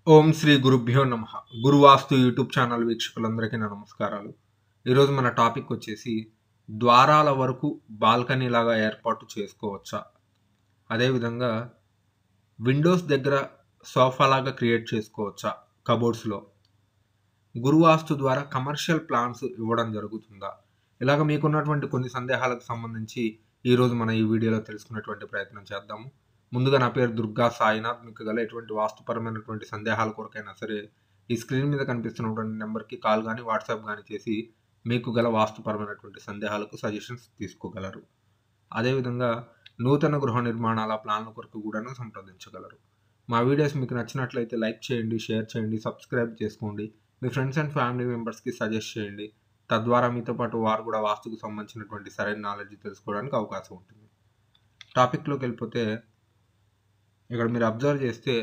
ఓం శ్రీ గురుభ్యో నమ గురువాస్తు YouTube channel వీక్షకులందరికీ నా నమస్కారాలు ఈరోజు మన టాపిక్ వచ్చేసి ద్వారాల వరకు బాల్కనీ లాగా ఏర్పాటు చేసుకోవచ్చా అదేవిధంగా విండోస్ దగ్గర సోఫా లాగా క్రియేట్ చేసుకోవచ్చా కబోర్డ్స్లో గురువాస్తు ద్వారా కమర్షియల్ ప్లాన్స్ ఇవ్వడం జరుగుతుందా ఇలాగ మీకున్నటువంటి కొన్ని సందేహాలకు సంబంధించి ఈరోజు మన ఈ వీడియోలో తెలుసుకునేటువంటి ప్రయత్నం చేద్దాము ముందుగా నా పేరు దుర్గా సాయినాథ్ మీకు గల ఎటువంటి వాస్తుపరమైనటువంటి సందేహాల కొరకైనా సరే ఈ స్క్రీన్ మీద కనిపిస్తున్నటువంటి నెంబర్కి కాల్ కానీ వాట్సాప్ కానీ చేసి మీకు గల వాస్తుపరమైనటువంటి సందేహాలకు సజెషన్స్ తీసుకోగలరు అదేవిధంగా నూతన గృహ నిర్మాణాల ప్లాన్ల కొరకు కూడాను సంప్రదించగలరు మా వీడియోస్ మీకు నచ్చినట్లయితే లైక్ చేయండి షేర్ చేయండి సబ్స్క్రైబ్ చేసుకోండి మీ ఫ్రెండ్స్ అండ్ ఫ్యామిలీ మెంబర్స్కి సజెస్ట్ చేయండి తద్వారా మీతో పాటు వారు కూడా వాస్తుకు సంబంధించినటువంటి సరైన నాలెడ్జ్ తెలుసుకోవడానికి అవకాశం ఉంటుంది టాపిక్లోకి వెళ్ళిపోతే ఇక్కడ మీరు అబ్జర్వ్ చేస్తే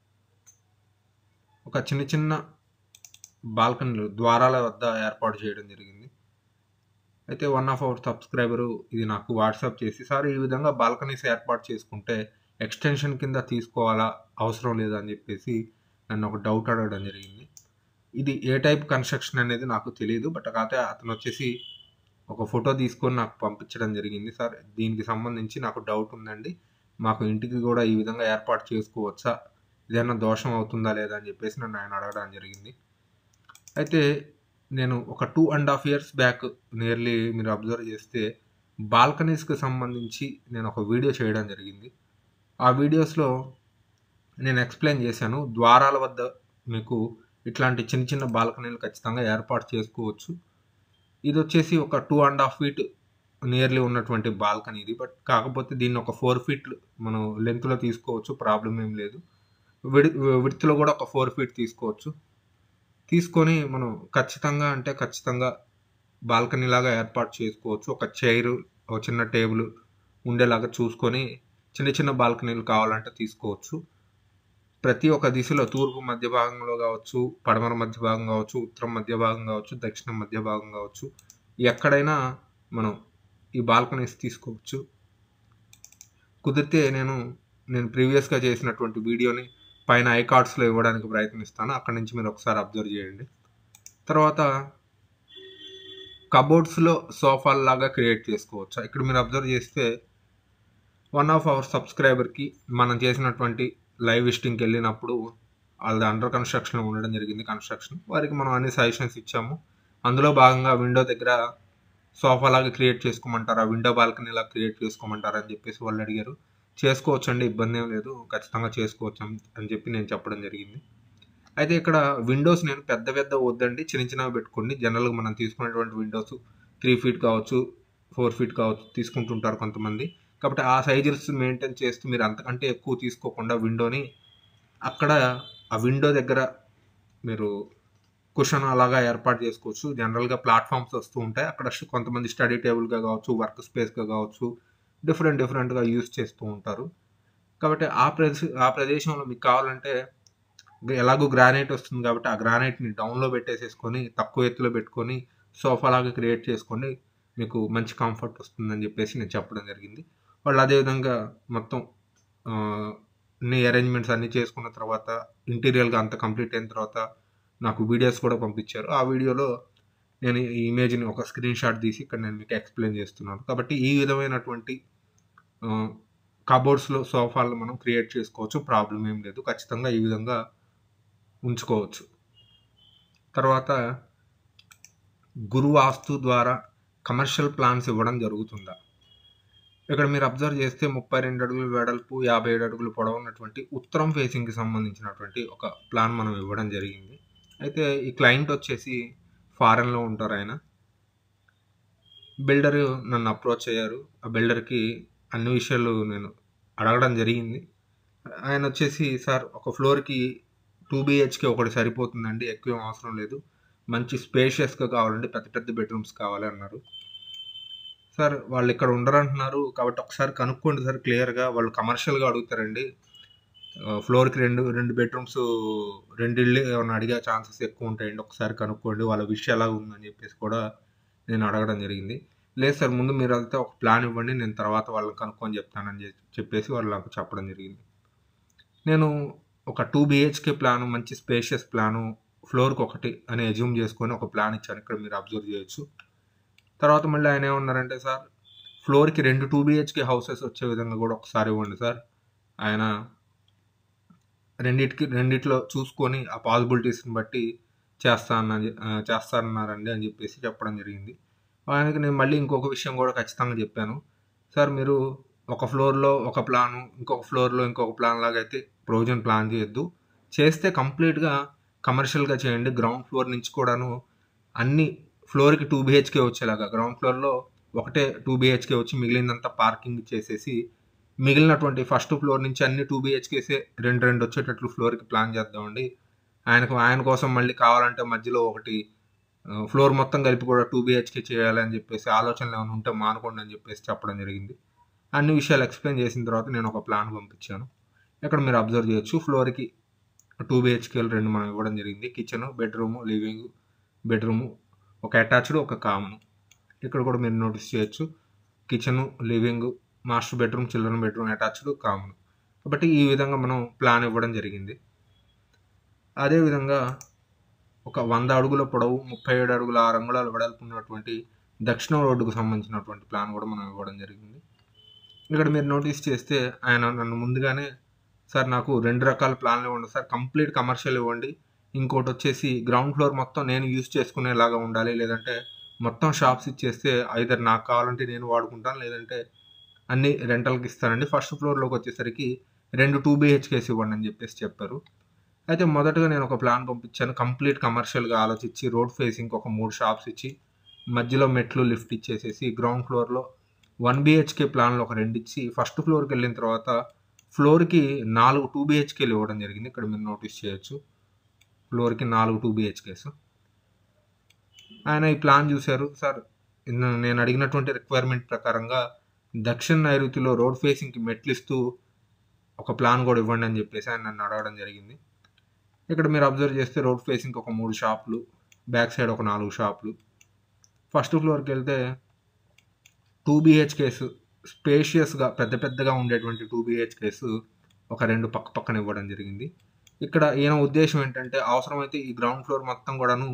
ఒక చిన్న చిన్న బాల్కనీలు ద్వారాల వద్ద ఏర్పాటు చేయడం జరిగింది అయితే వన్ ఆఫ్ అవర్ సబ్స్క్రైబరు ఇది నాకు వాట్సాప్ చేసి సార్ ఈ విధంగా బాల్కనీస్ ఏర్పాటు చేసుకుంటే ఎక్స్టెన్షన్ కింద తీసుకోవాలా అవసరం లేదా అని చెప్పేసి నన్ను ఒక డౌట్ అడగడం జరిగింది ఇది ఏ టైప్ కన్స్ట్రక్షన్ అనేది నాకు తెలియదు బట్ కాకపోతే అతను వచ్చేసి ఒక ఫోటో తీసుకొని నాకు పంపించడం జరిగింది సార్ దీనికి సంబంధించి నాకు డౌట్ ఉందండి మాకు ఇంటికి కూడా ఈ విధంగా ఏర్పాటు చేసుకోవచ్చా ఏదైనా దోషం అవుతుందా లేదా అని చెప్పేసి నన్ను ఆయన అడగడం జరిగింది అయితే నేను ఒక two and half years back nearly మీరు అబ్జర్వ్ చేస్తే బాల్కనీస్కి సంబంధించి నేను ఒక వీడియో చేయడం జరిగింది ఆ వీడియోస్లో నేను ఎక్స్ప్లెయిన్ చేశాను ద్వారాల వద్ద మీకు ఇట్లాంటి చిన్న చిన్న బాల్కనీలు ఖచ్చితంగా ఏర్పాటు చేసుకోవచ్చు ఇది వచ్చేసి ఒక two and half feet nearly ఉన్నటువంటి బాల్కనీ ఇది బట్ కాకపోతే దీన్ని ఒక ఫోర్ ఫీట్ మనం లెంత్లో తీసుకోవచ్చు ప్రాబ్లం ఏం లేదు విడి విడ్త్లో కూడా ఒక ఫోర్ ఫీట్ తీసుకోవచ్చు తీసుకొని మనం ఖచ్చితంగా అంటే ఖచ్చితంగా బాల్కనీ లాగా ఏర్పాటు చేసుకోవచ్చు ఒక చైరు ఒక చిన్న టేబుల్ ఉండేలాగా చూసుకొని చిన్న చిన్న బాల్కనీలు కావాలంటే తీసుకోవచ్చు ప్రతి ఒక్క దిశలో తూర్పు మధ్య భాగంలో కావచ్చు పడమర మధ్య భాగం కావచ్చు ఉత్తరం మధ్య భాగం కావచ్చు దక్షిణం మధ్య భాగం కావచ్చు ఎక్కడైనా మనం ఈ బాల్కనీస్ తీసుకోవచ్చు కుదిరితే నేను నేను ప్రీవియస్గా చేసినటువంటి వీడియోని పైన ఐ కార్డ్స్లో ఇవ్వడానికి ప్రయత్నిస్తాను అక్కడి నుంచి మీరు ఒకసారి అబ్జర్వ్ చేయండి తర్వాత కబోర్డ్స్లో సోఫాల్ లాగా క్రియేట్ చేసుకోవచ్చు ఇక్కడ మీరు అబ్జర్వ్ చేస్తే వన్ ఆఫ్ అవర్ సబ్స్క్రైబర్కి మనం చేసినటువంటి లైవ్ విజిటింగ్కి వెళ్ళినప్పుడు వాళ్ళది అండర్ కన్స్ట్రక్షన్ ఉండడం జరిగింది కన్స్ట్రక్షన్ వారికి మనం అన్ని సజెషన్స్ ఇచ్చాము అందులో భాగంగా విండో దగ్గర సోఫా లాగా క్రియేట్ చేసుకోమంటారా విండో బాల్కనీ లాగా క్రియేట్ చేసుకోమంటారా అని చెప్పేసి వాళ్ళు అడిగారు చేసుకోవచ్చు అండి ఇబ్బంది ఏం లేదు ఖచ్చితంగా చేసుకోవచ్చు అని చెప్పి నేను చెప్పడం జరిగింది అయితే ఇక్కడ విండోస్ నేను పెద్ద పెద్ద వద్దండి చిన్న చిన్నవి పెట్టుకోండి జనరల్గా మనం తీసుకునేటువంటి విండోస్ త్రీ ఫీట్ కావచ్చు ఫోర్ ఫీట్ కావచ్చు తీసుకుంటుంటారు కొంతమంది కాబట్టి ఆ సైజెస్ మెయింటైన్ చేస్తూ మీరు అంతకంటే ఎక్కువ తీసుకోకుండా విండోని అక్కడ ఆ విండో దగ్గర మీరు కుషన్ అలాగా ఏర్పాటు చేసుకోవచ్చు జనరల్గా ప్లాట్ఫామ్స్ వస్తూ ఉంటాయి అక్కడ కొంతమంది స్టడీ టేబుల్గా కావచ్చు వర్క్ స్పేస్గా కావచ్చు డిఫరెంట్ డిఫరెంట్గా యూజ్ చేస్తూ ఉంటారు కాబట్టి ఆ ప్రదేశ ఆ ప్రదేశంలో మీకు కావాలంటే ఎలాగో గ్రానైట్ వస్తుంది కాబట్టి ఆ గ్రానైట్ని డౌన్లో పెట్టేసేసుకొని తక్కువ ఎత్తులో పెట్టుకొని సోఫా లాగా క్రియేట్ చేసుకొని మీకు మంచి కంఫర్ట్ వస్తుందని చెప్పేసి నేను చెప్పడం జరిగింది వాళ్ళు అదేవిధంగా మొత్తం అన్ని అరేంజ్మెంట్స్ అన్నీ చేసుకున్న తర్వాత ఇంటీరియర్గా అంత కంప్లీట్ అయిన తర్వాత నాకు వీడియోస్ కూడా పంపించారు ఆ వీడియోలో నేను ఈ ఇమేజ్ని ఒక స్క్రీన్ షాట్ తీసి ఇక్కడ నేను మీకు ఎక్స్ప్లెయిన్ చేస్తున్నాను కాబట్టి ఈ విధమైనటువంటి కబోర్డ్స్లో సోఫాలు మనం క్రియేట్ చేసుకోవచ్చు ప్రాబ్లం ఏం లేదు ఖచ్చితంగా ఈ విధంగా ఉంచుకోవచ్చు తర్వాత గురువాస్తు ద్వారా కమర్షియల్ ప్లాన్స్ ఇవ్వడం జరుగుతుందా ఇక్కడ మీరు అబ్జర్వ్ చేస్తే ముప్పై రెండు అడుగులు వెడల్పు యాభై ఏడు అడుగులు పొడవు ఉన్నటువంటి ఉత్తరం ఫేసింగ్కి సంబంధించినటువంటి ఒక ప్లాన్ మనం ఇవ్వడం జరిగింది అయితే ఈ క్లయింట్ వచ్చేసి ఫారెన్లో ఉంటారు ఆయన బిల్డర్ నన్ను అప్రోచ్ అయ్యారు ఆ బిల్డర్కి అన్ని విషయాలు నేను అడగడం జరిగింది ఆయన వచ్చేసి సార్ ఒక ఫ్లోర్కి టూ బిహెచ్కే ఒకటి సరిపోతుందండి ఎక్కువ అవసరం లేదు మంచి స్పేషియస్గా కావాలండి పెద్ద పెద్ద బెడ్రూమ్స్ కావాలి అన్నారు సార్ వాళ్ళు ఇక్కడ ఉండరంటున్నారు కాబట్టి ఒకసారి కనుక్కోండి సార్ క్లియర్గా వాళ్ళు కమర్షియల్గా అడుగుతారండి ఫ్లోర్కి రెండు రెండు బెడ్రూమ్స్ రెండు ఇళ్ళు ఏమైనా అడిగే ఛాన్సెస్ ఎక్కువ ఉంటాయండి ఒకసారి కనుక్కోండి వాళ్ళ విషయం ఎలా ఉందని చెప్పేసి కూడా నేను అడగడం జరిగింది లేదు సార్ ముందు మీరు వెళ్తే ఒక ప్లాన్ ఇవ్వండి నేను తర్వాత వాళ్ళని కనుక్కొని చెప్తానని చెప్పేసి వాళ్ళు నాకు చెప్పడం జరిగింది నేను ఒక టూ బిహెచ్కే ప్లాను మంచి స్పేషియస్ ప్లాను ఫ్లోర్కి ఒకటి అని అజ్యూమ్ చేసుకొని ఒక ప్లాన్ ఇచ్చాను ఇక్కడ మీరు అబ్జర్వ్ చేయొచ్చు తర్వాత మళ్ళీ ఆయన ఏమన్నారంటే సార్ ఫ్లోర్కి రెండు టూ బిహెచ్కే హౌసెస్ వచ్చే విధంగా కూడా ఒకసారి ఇవ్వండి సార్ ఆయన రెండిటికి రెండిట్లో చూసుకొని ఆ పాసిబిలిటీస్ని బట్టి చేస్తాన చేస్తానన్నారండి అని చెప్పేసి చెప్పడం జరిగింది ఆయనకి నేను మళ్ళీ ఇంకొక విషయం కూడా ఖచ్చితంగా చెప్పాను సార్ మీరు ఒక ఫ్లోర్లో ఒక ప్లాను ఇంకొక ఫ్లోర్లో ఇంకొక ప్లాన్ లాగా అయితే ప్రొవిజన్ ప్లాన్ చేయొద్దు చేస్తే కంప్లీట్గా కమర్షియల్గా చేయండి గ్రౌండ్ ఫ్లోర్ నుంచి కూడాను అన్ని ఫ్లోర్కి టూ బిహెచ్కే వచ్చేలాగా గ్రౌండ్ ఫ్లోర్లో ఒకటే టూ బిహెచ్కే వచ్చి మిగిలిందంతా పార్కింగ్ చేసేసి మిగిలినటువంటి ఫస్ట్ ఫ్లోర్ నుంచి అన్ని టూ బిహెచ్కేసే రెండు రెండు వచ్చేటట్లు ఫ్లోర్కి ప్లాన్ చేద్దామండి ఆయనకు ఆయన కోసం మళ్ళీ కావాలంటే మధ్యలో ఒకటి ఫ్లోర్ మొత్తం కలిపి కూడా టూ బిహెచ్కే చేయాలి అని చెప్పేసి ఆలోచనలు ఏమైనా ఉంటే మానుకోండి అని చెప్పేసి చెప్పడం జరిగింది అన్ని విషయాలు ఎక్స్ప్లెయిన్ చేసిన తర్వాత నేను ఒక ప్లాన్ పంపించాను ఇక్కడ మీరు అబ్జర్వ్ చేయొచ్చు ఫ్లోర్కి టూ బిహెచ్కేలు రెండు మనం ఇవ్వడం జరిగింది కిచెన్ బెడ్రూమ్ లివింగ్ బెడ్రూమ్ ఒక అటాచ్డ్ ఒక కామన్ ఇక్కడ కూడా మీరు నోటీస్ చేయొచ్చు kitchen living master bedroom children bedroom attached common కాబట్టి ఈ విధంగా మనం ప్లాన్ ఇవ్వడం జరిగింది అదేవిధంగా ఒక వంద అడుగుల పొడవు ముప్పై ఏడు అడుగుల ఆరు అంగుళాలు వెడల్పు ఉన్నటువంటి దక్షిణ రోడ్డుకు సంబంధించినటువంటి ప్లాన్ కూడా మనం ఇవ్వడం జరిగింది ఇక్కడ మీరు నోటీస్ చేస్తే ఆయన నన్ను ముందుగానే సార్ నాకు రెండు రకాల ప్లాన్లు ఇవ్వండి సార్ కంప్లీట్ కమర్షియల్ ఇవ్వండి ఇంకోటి వచ్చేసి గ్రౌండ్ ఫ్లోర్ మొత్తం నేను యూజ్ చేసుకునేలాగా ఉండాలి లేదంటే మొత్తం షాప్స్ ఇచ్చేస్తే ఐదర్ నాకు కావాలంటే నేను వాడుకుంటాను లేదంటే అన్ని రెంటల్కి ఇస్తానండి ఫస్ట్ ఫ్లోర్లోకి వచ్చేసరికి రెండు టూ బిహెచ్కేస్ ఇవ్వండి అని చెప్పేసి చెప్పారు అయితే మొదటగా నేను ఒక ప్లాన్ పంపించాను కంప్లీట్ కమర్షియల్గా ఆలోచించి రోడ్ ఫేసింగ్ ఒక మూడు షాప్స్ ఇచ్చి మధ్యలో మెట్లు లిఫ్ట్ ఇచ్చేసేసి గ్రౌండ్ ఫ్లోర్లో వన్ బిహెచ్కే ప్లాన్లో ఒక రెండు ఇచ్చి ఫస్ట్ ఫ్లోర్కి వెళ్ళిన తర్వాత ఫ్లోర్కి నాలుగు టూ బిహెచ్కేలు ఇవ్వడం జరిగింది ఇక్కడ మీరు నోటీస్ చేయొచ్చు ఫ్లోర్కి నాలుగు టూ బిహెచ్కేస్ ఆయన ఈ ప్లాన్ చూశారు సార్ నేను అడిగినటువంటి రిక్వైర్మెంట్ ప్రకారంగా దక్షిణ నైరుతిలో రోడ్ ఫేసింగ్కి మెట్లు ఇస్తూ ఒక ప్లాన్ కూడా ఇవ్వండి అని చెప్పేసి ఆయన నన్ను అడగడం జరిగింది ఇక్కడ మీరు అబ్జర్వ్ చేస్తే రోడ్ ఫేసింగ్ ఒక మూడు షాపులు బ్యాక్ సైడ్ ఒక నాలుగు షాపులు ఫస్ట్ ఫ్లోర్కి వెళ్తే టూ బిహెచ్కేస్ స్పేషియస్గా పెద్ద పెద్దగా ఉండేటువంటి టూ బిహెచ్కేస్ ఒక రెండు పక్క పక్కన ఇవ్వడం జరిగింది ఇక్కడ ఈయన ఉద్దేశం ఏంటంటే అవసరమైతే ఈ గ్రౌండ్ ఫ్లోర్ మొత్తం కూడాను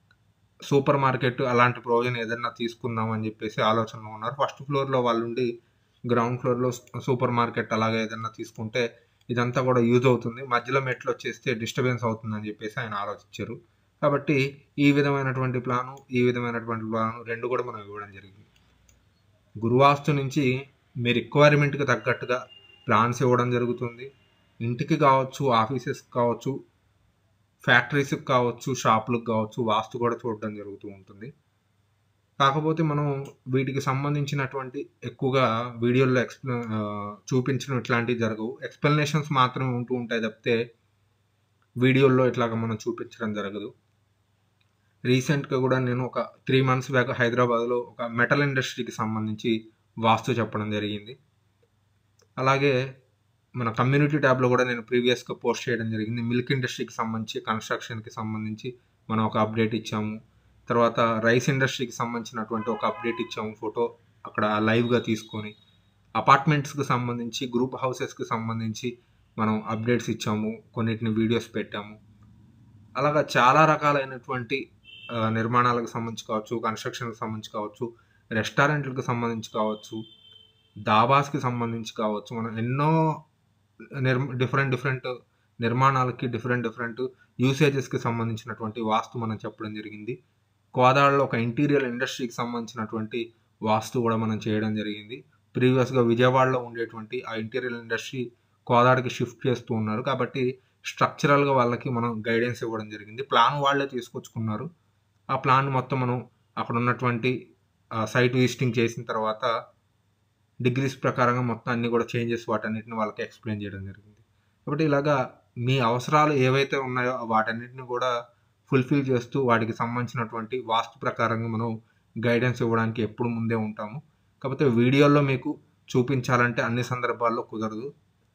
సూపర్ మార్కెట్ అలాంటి ప్రొవిజన్ ఏదైనా తీసుకుందాం అని చెప్పేసి ఆలోచనలో ఉన్నారు ఫస్ట్ ఫ్లోర్లో వాళ్ళు ఉండి గ్రౌండ్ ఫ్లోర్లో సూపర్ మార్కెట్ అలాగే ఏదైనా తీసుకుంటే ఇదంతా కూడా యూజ్ అవుతుంది మధ్యలో మెట్లు వచ్చేస్తే డిస్టర్బెన్స్ అవుతుందని చెప్పేసి ఆయన ఆలోచించారు కాబట్టి ఈ విధమైనటువంటి ప్లాను ఈ విధమైనటువంటి ప్లాను రెండు కూడా మనం ఇవ్వడం జరిగింది గురువాస్తు నుంచి మీ రిక్వైర్మెంట్కి తగ్గట్టుగా ప్లాన్స్ ఇవ్వడం జరుగుతుంది ఇంటికి కావచ్చు ఆఫీసెస్కి కావచ్చు ఫ్యాక్టరీస్కి కావచ్చు షాపులకు కావచ్చు వాస్తు కూడా చూడడం జరుగుతూ ఉంటుంది కాకపోతే మనం వీటికి సంబంధించినటువంటి ఎక్కువగా వీడియోల్లో ఎక్స్ప్లె చూపించడం ఇట్లాంటివి జరగవు ఎక్స్ప్లెనేషన్స్ మాత్రమే ఉంటూ ఉంటాయి తప్పితే వీడియోల్లో ఇట్లాగ మనం చూపించడం జరగదు రీసెంట్గా కూడా నేను ఒక త్రీ మంత్స్ బ్యాక్ హైదరాబాద్లో ఒక మెటల్ ఇండస్ట్రీకి సంబంధించి వాస్తు చెప్పడం జరిగింది అలాగే మన కమ్యూనిటీ ట్యాబ్లో కూడా నేను ప్రీవియస్గా పోస్ట్ చేయడం జరిగింది మిల్క్ ఇండస్ట్రీకి సంబంధించి కన్స్ట్రక్షన్కి సంబంధించి మనం ఒక అప్డేట్ ఇచ్చాము తర్వాత రైస్ ఇండస్ట్రీకి సంబంధించినటువంటి ఒక అప్డేట్ ఇచ్చాము ఫోటో అక్కడ లైవ్గా తీసుకొని అపార్ట్మెంట్స్కి సంబంధించి గ్రూప్ హౌసెస్కి సంబంధించి మనం అప్డేట్స్ ఇచ్చాము కొన్నిటిని వీడియోస్ పెట్టాము అలాగా చాలా రకాలైనటువంటి నిర్మాణాలకు సంబంధించి కావచ్చు కన్స్ట్రక్షన్కి సంబంధించి కావచ్చు రెస్టారెంట్లకు సంబంధించి కావచ్చు దాబాస్కి సంబంధించి కావచ్చు మనం ఎన్నో నిర్ డిఫరెంట్ డిఫరెంట్ నిర్మాణాలకి డిఫరెంట్ డిఫరెంట్ యూసేజెస్కి సంబంధించినటువంటి వాస్తు మనం చెప్పడం జరిగింది కోదాడలో ఒక ఇంటీరియర్ ఇండస్ట్రీకి సంబంధించినటువంటి వాస్తు కూడా మనం చేయడం జరిగింది ప్రీవియస్గా విజయవాడలో ఉండేటువంటి ఆ ఇంటీరియర్ ఇండస్ట్రీ కోదాడికి షిఫ్ట్ చేస్తూ ఉన్నారు కాబట్టి స్ట్రక్చరల్గా వాళ్ళకి మనం గైడెన్స్ ఇవ్వడం జరిగింది ప్లాన్ వాళ్ళే తీసుకొచ్చుకున్నారు ఆ ప్లాన్ మొత్తం మనం అక్కడ ఉన్నటువంటి సైట్ విజిటింగ్ చేసిన తర్వాత డిగ్రీస్ ప్రకారంగా మొత్తం అన్ని కూడా చేంజెస్ వాటన్నిటిని వాళ్ళకి ఎక్స్ప్లెయిన్ చేయడం జరిగింది కాబట్టి ఇలాగా మీ అవసరాలు ఏవైతే ఉన్నాయో వాటన్నిటిని కూడా ఫుల్ఫిల్ చేస్తూ వాటికి సంబంధించినటువంటి వాస్తు ప్రకారంగా మనం గైడెన్స్ ఇవ్వడానికి ఎప్పుడు ముందే ఉంటాము కాకపోతే వీడియోలో మీకు చూపించాలంటే అన్ని సందర్భాల్లో కుదరదు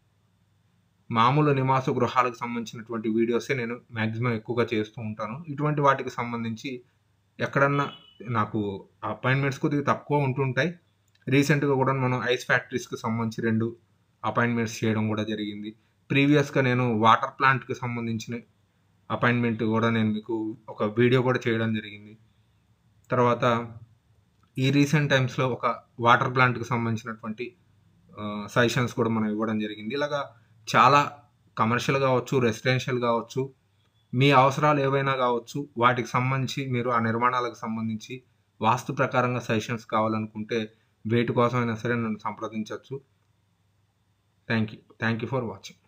మామూలు నివాస గృహాలకు సంబంధించినటువంటి వీడియోసే నేను మ్యాక్సిమం ఎక్కువగా చేస్తూ ఉంటాను ఇటువంటి వాటికి సంబంధించి ఎక్కడన్నా నాకు అపాయింట్మెంట్స్ కొద్దిగా తక్కువ ఉంటుంటాయి రీసెంట్గా కూడా మనం ఐస్ ఫ్యాక్టరీస్కి సంబంధించి రెండు అపాయింట్మెంట్స్ చేయడం కూడా జరిగింది ప్రీవియస్‌గా నేను వాటర్ ప్లాంట్‌కి సంబంధించిన అపాయింట్‌మెంట్ గూడా నేను మీకు ఒక వీడియో కూడా చేయడం జరిగింది. తర్వాత ఈ రీసెంట్ టైమ్స్‌లో ఒక వాటర్ ప్లాంట్‌కి సంబంధించినటువంటి ఆహ్, సజెషన్స్ కూడా మనం ఇవ్వడం జరిగింది. ఇలాగా చాలా కమర్షియల్ గావచ్చు, రెసిడెన్షియల్ గావచ్చు, మీ అవసరాలు ఏవైనా గావచ్చు, వాటికి సంబంధించి మీరు ఆ నిర్మాణాలకు సంబంధించి వాస్తు ప్రకారంగా సజెషన్స్ కావాలనుకుంటే వేటి కోసమైనా సరే నన్ను సంప్రదించొచ్చు. Thank you. Thank you for watching.